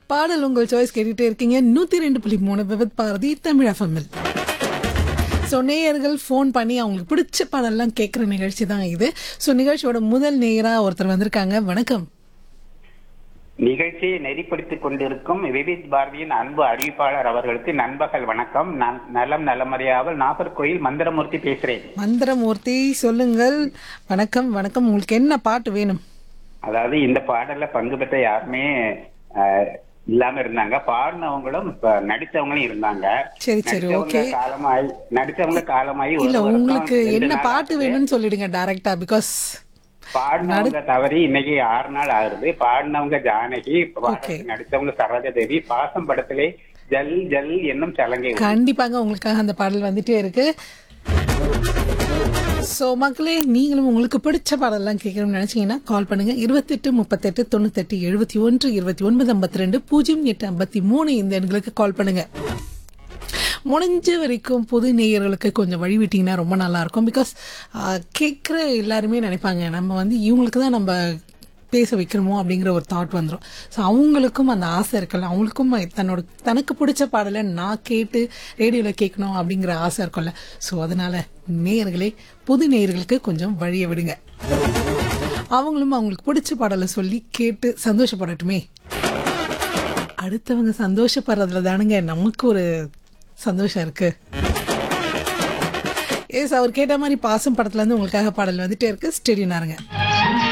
பாடல் உங்கள் சாய்ஸ் கேட்டுட்டே இருக்கீங்க நூத்தி ரெண்டு புள்ளி மூணு விபத் பாரதி தமிழ் எஃப்எம்எல் ஸோ நேயர்கள் ஃபோன் பண்ணி அவங்களுக்கு பிடிச்ச பாடல்லாம் கேட்குற நிகழ்ச்சி தான் இது ஸோ நிகழ்ச்சியோட முதல் நேயராக ஒருத்தர் வந்திருக்காங்க வணக்கம் நிகழ்ச்சியை நெறிப்படுத்திக் கொண்டிருக்கும் விவித் பாரதியின் அன்பு அறிவிப்பாளர் அவர்களுக்கு நண்பகல் வணக்கம் நான் நலம் நலமறியாமல் நாகர்கோயில் மந்திரமூர்த்தி பேசுறேன் மந்திரமூர்த்தி சொல்லுங்கள் வணக்கம் வணக்கம் உங்களுக்கு என்ன பாட்டு வேணும் அதாவது இந்த பாடல்ல பங்கு பெற்ற யாருமே அஹ், இல்லாம இருந்தாங்க பாடினவங்களும் இப்ப நடிச்சவங்களும் இருந்தாங்க சரி சரி நடிச்சவங்க ஓகே காலமாயி நடிச்சவங்க காலமாயி ஒரு இல்ல வருஷம் உங்களுக்கு ரெண்டு என்ன நாள் பாட்டு ஆகுது. வேணும்னு சொல்லிடுங்க டைரக்டா பிகாஸ் பாடினவங்க தவறி இன்னைக்கு ஆறு நாள் ஆகுது பாடினவங்க ஜானகி பாடலுக்கு Okay. நடிச்சவங்க சரோஜா தேவி பாசம் படத்திலே ஜல் ஜல் என்னும் சலங்கை கண்டிப்பாங்க உங்களுக்காக அந்த பாடல் வந்துட்டே இருக்கு ஸோ மக்களே நீங்களும் உங்களுக்கு பிடிச்ச பாடலாம் கேட்கணும்னு நினைச்சீங்கன்னா கால் பண்ணுங்க இருபத்தெட்டு முப்பத்தெட்டு தொண்ணூத்தெட்டு எழுபத்தி ஒன்று இருபத்தி ஒன்பது ஐம்பத்தி ரெண்டு பூஜ்ஜியம் எட்டு ஐம்பத்தி மூணு இந்த எண்களுக்கு கால் பண்ணுங்க முடிஞ்ச வரைக்கும் புது நேயர்களுக்கு கொஞ்சம் வழி விட்டீங்கன்னா ரொம்ப நல்லா இருக்கும் பிகாஸ் கேட்குற எல்லாருமே நினைப்பாங்க நம்ம வந்து இவங்களுக்கு தான் நம்ம பேச வைக்கிறோமோ அப்படிங்கிற ஒரு தாட் வந்துடும் ஸோ அவங்களுக்கும் அந்த ஆசை இருக்குல்ல அவங்களுக்கும் தன்னோட தனக்கு பிடிச்ச பாடலை நான் கேட்டு ரேடியோவில் கேட்கணும் அப்படிங்கிற ஆசை இருக்கும்ல ஸோ அதனால நேயர்களே புது நேயர்களுக்கு கொஞ்சம் வழியை விடுங்க அவங்களும் அவங்களுக்கு பிடிச்ச பாடலை சொல்லி கேட்டு சந்தோஷப்படட்டுமே அடுத்தவங்க சந்தோஷப்படுறதுல தானுங்க நமக்கு ஒரு சந்தோஷம் இருக்கு எஸ் அவர் கேட்ட மாதிரி பாசம் படத்துல இருந்து உங்களுக்காக பாடல் வந்துட்டே இருக்கு ஸ்டெடினாருங்க